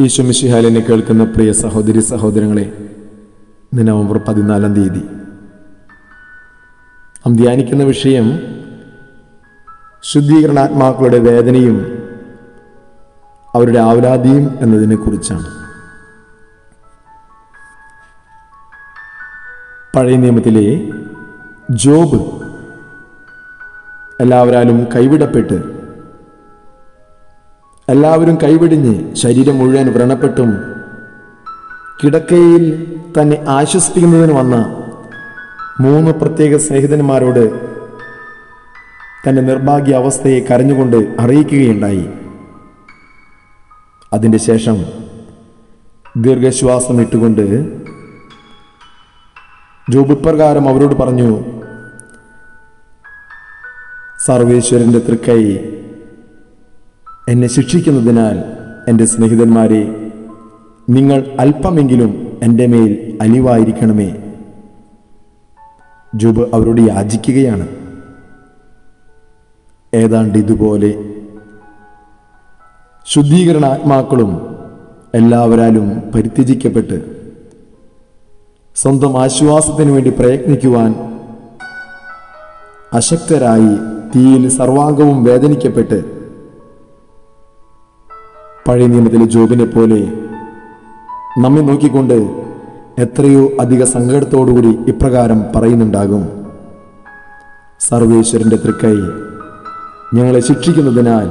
ഈശ്വമിഷിഹാലിനെ കേൾക്കുന്ന പ്രിയ സഹോദരി സഹോദരങ്ങളെ ഇന്ന് നവംബർ പതിനാലാം തീയതി നാം ധ്യാനിക്കുന്ന വിഷയം ശുദ്ധീകരണാത്മാക്കളുടെ വേദനയും അവരുടെ ആവലാതിയും എന്നതിനെ കുറിച്ചാണ് പഴയ നിയമത്തിലെ ജോബ് എല്ലാവരാലും കൈവിടപ്പെട്ട് എല്ലാവരും കൈവിടിഞ്ഞ് ശരീരം മുഴുവൻ വ്രണപ്പെട്ടും കിടക്കയിൽ തന്നെ ആശ്വസിപ്പിക്കുന്നതിന് വന്ന മൂന്ന് പ്രത്യേക സ്നേഹിതന്മാരോട് തന്റെ നിർഭാഗ്യ അവസ്ഥയെ കരഞ്ഞുകൊണ്ട് അറിയിക്കുകയുണ്ടായി അതിൻ്റെ ശേഷം ദീർഘശ്വാസം ഇട്ടുകൊണ്ട് ജോബ് ഇപ്രകാരം അവരോട് പറഞ്ഞു സർവേശ്വരന്റെ തൃക്കൈ എന്നെ ശിക്ഷിക്കുന്നതിനാൽ എൻ്റെ സ്നേഹിതന്മാരെ നിങ്ങൾ അല്പമെങ്കിലും എൻ്റെ മേൽ അലിവായിരിക്കണമേ ജോബ് അവരോട് യാചിക്കുകയാണ് ഏതാണ്ട് ഇതുപോലെ ശുദ്ധീകരണ ആത്മാക്കളും എല്ലാവരാലും പരിത്യജിക്കപ്പെട്ട് സ്വന്തം ആശ്വാസത്തിനു വേണ്ടി പ്രയത്നിക്കുവാൻ അശക്തരായി തീയിൽ സർവാംഗവും വേദനിക്കപ്പെട്ട് പഴയ നിയമത്തിലെ ജോബിനെ പോലെ നമ്മെ നോക്കിക്കൊണ്ട് എത്രയോ അധിക സങ്കടത്തോടുകൂടി ഇപ്രകാരം പറയുന്നുണ്ടാകും സർവേശ്വരന്റെ തൃക്കൈ ഞങ്ങളെ ശിക്ഷിക്കുന്നതിനാൽ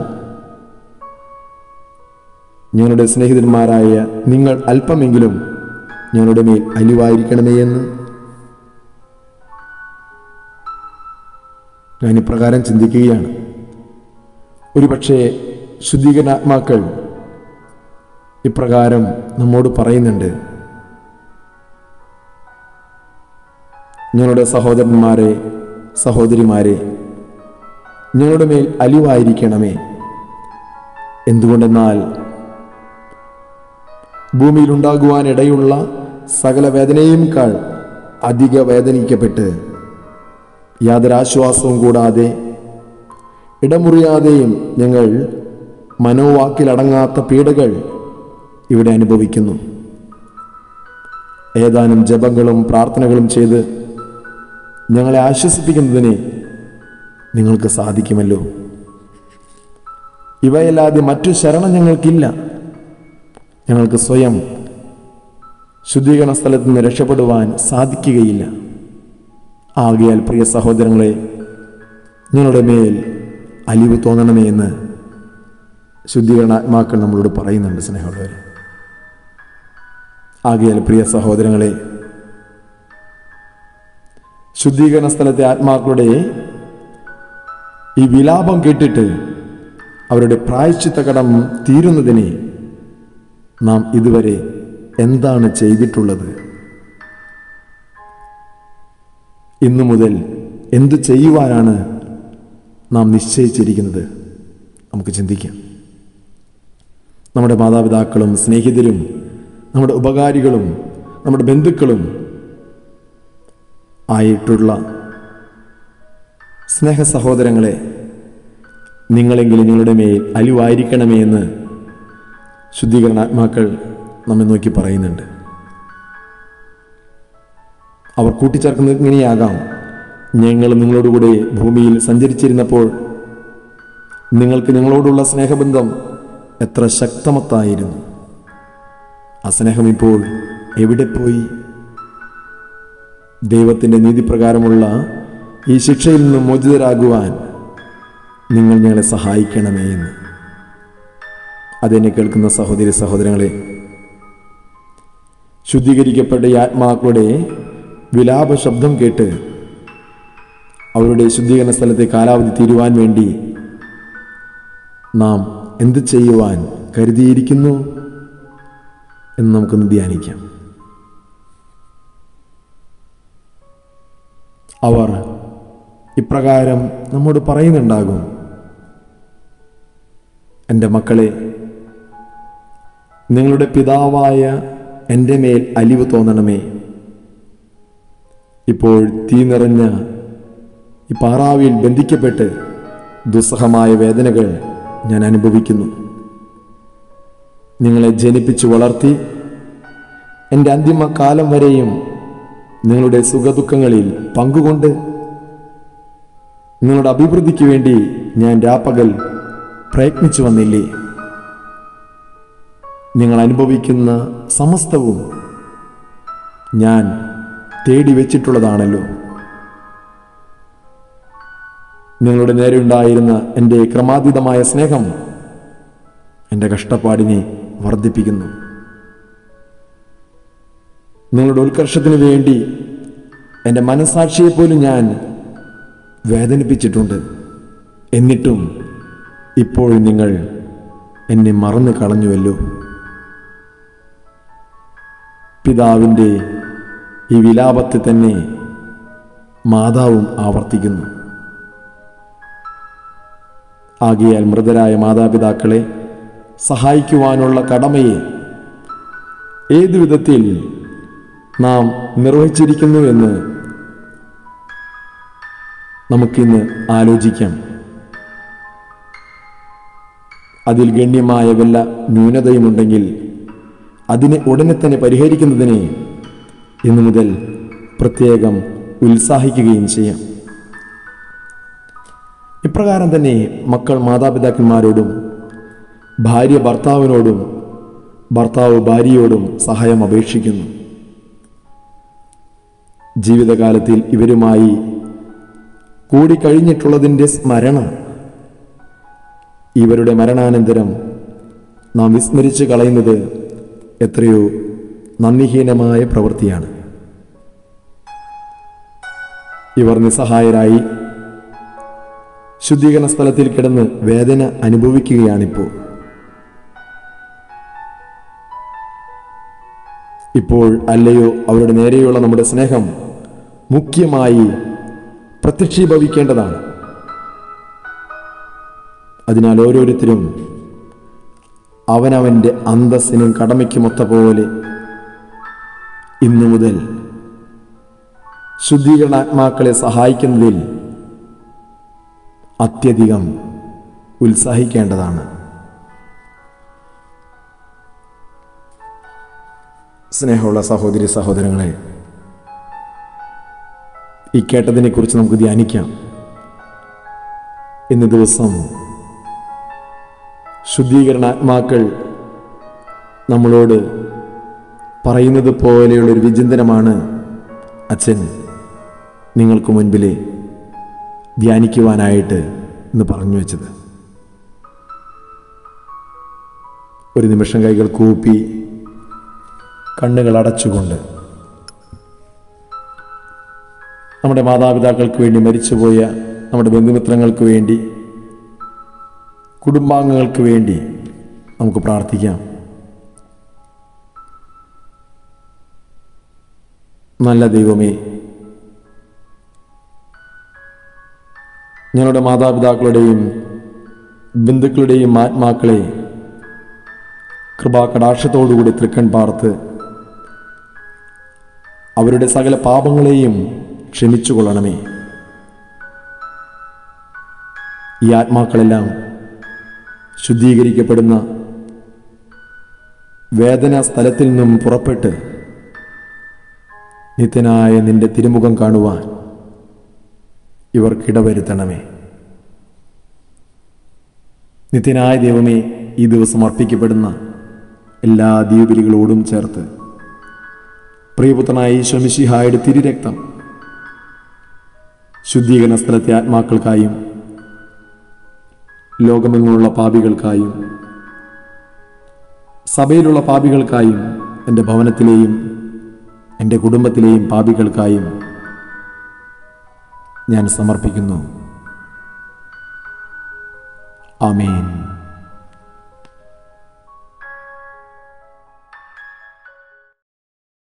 ഞങ്ങളുടെ സ്നേഹിതന്മാരായ നിങ്ങൾ അല്പമെങ്കിലും ഞങ്ങളുടെ മേൽ അലിവായിരിക്കണമേ എന്ന് ഞാൻ ഇപ്രകാരം ചിന്തിക്കുകയാണ് ഒരുപക്ഷെ ശുദ്ധീകരണാത്മാക്കൾ ഇപ്രകാരം നമ്മോട് പറയുന്നുണ്ട് ഞങ്ങളുടെ സഹോദരന്മാരെ സഹോദരിമാരെ ഞങ്ങളുടെ മേൽ അലിവായിരിക്കണമേ എന്തുകൊണ്ടെന്നാൽ ഭൂമിയിൽ ഉണ്ടാകുവാനിടയുള്ള സകല വേദനയേക്കാൾ അധിക വേദനിക്കപ്പെട്ട് യാതൊരാശ്വാസവും കൂടാതെ ഇടമുറിയാതെയും ഞങ്ങൾ മനോവാക്കിലടങ്ങാത്ത പീഡകൾ ഇവിടെ അനുഭവിക്കുന്നു ഏതാനും ജപങ്ങളും പ്രാർത്ഥനകളും ചെയ്ത് ഞങ്ങളെ ആശ്വസിപ്പിക്കുന്നതിന് നിങ്ങൾക്ക് സാധിക്കുമല്ലോ ഇവയല്ലാതെ മറ്റു ശരണം ഞങ്ങൾക്കില്ല ഞങ്ങൾക്ക് സ്വയം ശുദ്ധീകരണ സ്ഥലത്ത് നിന്ന് രക്ഷപ്പെടുവാൻ സാധിക്കുകയില്ല ആകയാൽ പ്രിയ സഹോദരങ്ങളെ ഞങ്ങളുടെ മേൽ അലിവ് തോന്നണമേ എന്ന് ശുദ്ധീകരണാത്മാക്കൾ നമ്മളോട് പറയുന്നുണ്ട് സ്നേഹമുള്ളവർ ആകയാൽ പ്രിയ സഹോദരങ്ങളെ ശുദ്ധീകരണ സ്ഥലത്തെ ആത്മാക്കളുടെ ഈ വിലാപം കേട്ടിട്ട് അവരുടെ പ്രായശ്ചിത്ത കടം തീരുന്നതിനെ നാം ഇതുവരെ എന്താണ് ചെയ്തിട്ടുള്ളത് ഇന്നു മുതൽ എന്തു ചെയ്യുവാനാണ് നാം നിശ്ചയിച്ചിരിക്കുന്നത് നമുക്ക് ചിന്തിക്കാം നമ്മുടെ മാതാപിതാക്കളും സ്നേഹിതരും നമ്മുടെ ഉപകാരികളും നമ്മുടെ ബന്ധുക്കളും ആയിട്ടുള്ള സ്നേഹ സഹോദരങ്ങളെ നിങ്ങളെങ്കിലും നിങ്ങളുടെ മേൽ അലിവായിരിക്കണമേ എന്ന് ശുദ്ധീകരണാത്മാക്കൾ നമ്മെ നോക്കി പറയുന്നുണ്ട് അവർ കൂട്ടിച്ചേർക്കുന്നത് ഇങ്ങനെയാകാം ഞങ്ങൾ നിങ്ങളോടുകൂടെ ഭൂമിയിൽ സഞ്ചരിച്ചിരുന്നപ്പോൾ നിങ്ങൾക്ക് ഞങ്ങളോടുള്ള സ്നേഹബന്ധം എത്ര ശക്തമത്തായിരുന്നു ആ സ്നേഹം ഇപ്പോൾ എവിടെ പോയി ദൈവത്തിൻ്റെ നീതിപ്രകാരമുള്ള ഈ ശിക്ഷയിൽ നിന്ന് മോചിതരാകുവാൻ നിങ്ങൾ ഞങ്ങളെ സഹായിക്കണമേ എന്ന് അതെന്നെ കേൾക്കുന്ന സഹോദരി സഹോദരങ്ങളെ ശുദ്ധീകരിക്കപ്പെട്ട ഈ ആത്മാക്കളുടെ വിലാപ ശബ്ദം കേട്ട് അവരുടെ ശുദ്ധീകരണ സ്ഥലത്തെ കാലാവധി തീരുവാൻ വേണ്ടി നാം എന്ത് ചെയ്യുവാൻ കരുതിയിരിക്കുന്നു എന്ന് നമുക്കൊന്ന് ധ്യാനിക്കാം അവർ ഇപ്രകാരം നമ്മോട് പറയുന്നുണ്ടാകും എൻ്റെ മക്കളെ നിങ്ങളുടെ പിതാവായ എൻ്റെ മേൽ അലിവ് തോന്നണമേ ഇപ്പോൾ തീ നിറഞ്ഞ ഈ പാറാവിൽ ബന്ധിക്കപ്പെട്ട് ദുസ്സഹമായ വേദനകൾ ഞാൻ അനുഭവിക്കുന്നു നിങ്ങളെ ജനിപ്പിച്ചു വളർത്തി എൻ്റെ അന്തിമ കാലം വരെയും നിങ്ങളുടെ സുഖദുഃഖങ്ങളിൽ പങ്കുകൊണ്ട് നിങ്ങളുടെ അഭിവൃദ്ധിക്ക് വേണ്ടി ഞാൻ രാപ്പകൽ പ്രയത്നിച്ചു വന്നില്ലേ നിങ്ങൾ അനുഭവിക്കുന്ന സമസ്തവും ഞാൻ തേടി വെച്ചിട്ടുള്ളതാണല്ലോ നിങ്ങളുടെ നേരെയുണ്ടായിരുന്ന എൻ്റെ ക്രമാതീതമായ സ്നേഹം എൻ്റെ കഷ്ടപ്പാടിനെ വർദ്ധിപ്പിക്കുന്നു നിങ്ങളുടെ ഉത്കർഷത്തിന് വേണ്ടി എൻ്റെ മനസാക്ഷിയെ പോലും ഞാൻ വേദനിപ്പിച്ചിട്ടുണ്ട് എന്നിട്ടും ഇപ്പോൾ നിങ്ങൾ എന്നെ മറന്നു കളഞ്ഞുവല്ലോ പിതാവിൻ്റെ ഈ വിലാപത്തെ തന്നെ മാതാവും ആവർത്തിക്കുന്നു ആകിയാൽ മൃതരായ മാതാപിതാക്കളെ സഹായിക്കുവാനുള്ള കടമയെ ഏതു വിധത്തിൽ നാം നിർവഹിച്ചിരിക്കുന്നു എന്ന് നമുക്കിന്ന് ആലോചിക്കാം അതിൽ ഗണ്യമായ വല്ല ന്യൂനതയുമുണ്ടെങ്കിൽ അതിനെ ഉടനെ തന്നെ പരിഹരിക്കുന്നതിനെ ഇന്നു മുതൽ പ്രത്യേകം ഉത്സാഹിക്കുകയും ചെയ്യാം ഇപ്രകാരം തന്നെ മക്കൾ മാതാപിതാക്കന്മാരോടും ഭാര്യ ഭർത്താവിനോടും ഭർത്താവ് ഭാര്യയോടും സഹായം അപേക്ഷിക്കുന്നു ജീവിതകാലത്തിൽ ഇവരുമായി കൂടിക്കഴിഞ്ഞിട്ടുള്ളതിൻ്റെ സ്മരണ ഇവരുടെ മരണാനന്തരം നാം വിസ്മരിച്ചു കളയുന്നത് എത്രയോ നന്ദിഹീനമായ പ്രവൃത്തിയാണ് ഇവർ നിസ്സഹായരായി ശുദ്ധീകരണ സ്ഥലത്തിൽ കിടന്ന് വേദന അനുഭവിക്കുകയാണിപ്പോൾ ഇപ്പോൾ അല്ലയോ അവരുടെ നേരെയുള്ള നമ്മുടെ സ്നേഹം മുഖ്യമായി പ്രത്യക്ഷീഭവിക്കേണ്ടതാണ് അതിനാൽ ഓരോരുത്തരും അവനവൻ്റെ അന്തസ്സിനും കടമയ്ക്കുമൊത്ത പോലെ ഇന്നു മുതൽ ശുദ്ധീകരണാത്മാക്കളെ സഹായിക്കുന്നതിൽ അത്യധികം ഉത്സാഹിക്കേണ്ടതാണ് സ്നേഹമുള്ള സഹോദരി സഹോദരങ്ങളെ ഈ കേട്ടതിനെക്കുറിച്ച് നമുക്ക് ധ്യാനിക്കാം ഇന്ന് ദിവസം ശുദ്ധീകരണാത്മാക്കൾ നമ്മളോട് പറയുന്നത് പോലെയുള്ള ഒരു വിചിന്തനമാണ് അച്ഛൻ നിങ്ങൾക്ക് മുൻപിലെ ധ്യാനിക്കുവാനായിട്ട് ഇന്ന് പറഞ്ഞു വെച്ചത് ഒരു നിമിഷം കൈകൾ കൂപ്പി കണ്ണുകൾ അടച്ചുകൊണ്ട് നമ്മുടെ മാതാപിതാക്കൾക്ക് വേണ്ടി മരിച്ചുപോയ നമ്മുടെ ബന്ധുമിത്രങ്ങൾക്ക് വേണ്ടി കുടുംബാംഗങ്ങൾക്ക് വേണ്ടി നമുക്ക് പ്രാർത്ഥിക്കാം നല്ല ദൈവമേ ഞങ്ങളുടെ മാതാപിതാക്കളുടെയും ബന്ധുക്കളുടെയും ആത്മാക്കളെ കൃപാകടാക്ഷത്തോടുകൂടി തൃക്കൺ പാർത്ത് അവരുടെ സകല പാപങ്ങളെയും ക്ഷമിച്ചുകൊള്ളണമേ ഈ ആത്മാക്കളെല്ലാം ശുദ്ധീകരിക്കപ്പെടുന്ന വേദന സ്ഥലത്തിൽ നിന്നും പുറപ്പെട്ട് നിത്യനായ നിന്റെ തിരുമുഖം കാണുവാൻ ഇവർക്കിടവരുത്തണമേ നിത്യനായ ദൈവമേ ഈ ദിവസം അർപ്പിക്കപ്പെടുന്ന എല്ലാ ദീപലികളോടും ചേർത്ത് പ്രിയപുത്രനായ ഈശ്വമിഷിഹായുടെ തിരുരക്തം ശുദ്ധീകരണ സ്ഥലത്തെ ആത്മാക്കൾക്കായും ലോകമെങ്ങുള്ള പാപികൾക്കായും സഭയിലുള്ള പാപികൾക്കായും എൻ്റെ ഭവനത്തിലെയും എൻ്റെ കുടുംബത്തിലെയും പാപികൾക്കായും ഞാൻ സമർപ്പിക്കുന്നു ആമേൻ